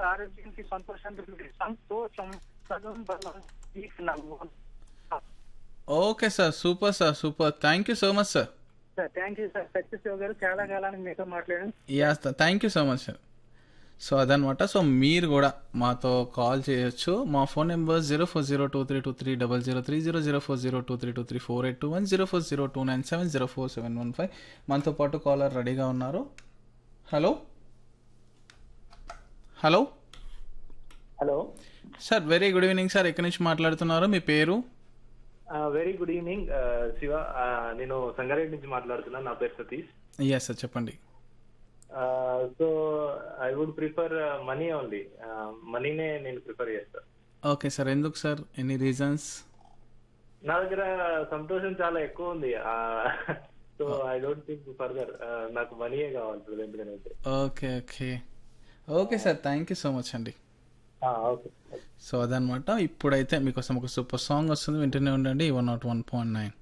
ఆరోగ్యానికి సంతోషానికి సంతోషం సగం బలం నీకు నవ్వు okay sir super sir super thank you so much sir sir thank you sir Satyasiva garu చాలా కాలానికి మీతో మాట్లాడాను yeah sir thank you so much sir so అదనమాట సో మీరు కూడా మాతో కాల్ చేయొచ్చు మా phone number zero four zero two three two three double zero three zero zero four zero two three two three four eight two one zero four zero two nine seven zero four seven one five మనతో పాటు caller రెడీగా ఉన్నారు hello hello hello sir very good evening sir ఎక్కడి నుంచి మాట్లాడుతున్నారు మీ పేరు very good evening Shiva ఆ, నేను సంగారెడ్డి నుంచి మాట్లాడుతున్నాను నా పేరు సతీష్ ఎస్ సార్ చెప్పండి so I would prefer money only మనీనే నేను ప్రిఫర్ చేస్తాను ఓకే సార్ ఎందుకు సార్ ఎనీ రీజన్స్ నా దగ్గర సంతోషం చాలా ఎక్కువ ఉంది so I don't think further నాకు మనీయే కావాలి ప్రజెంట్ గా అయితే okay okay okay sir thank you so much అండి ఓకే సో అదనమాట ఇప్పుడైతే మీకోసం ఒక సూపర్ సాంగ్ వస్తుంది వింటూనే ఉండండి one nought one point nine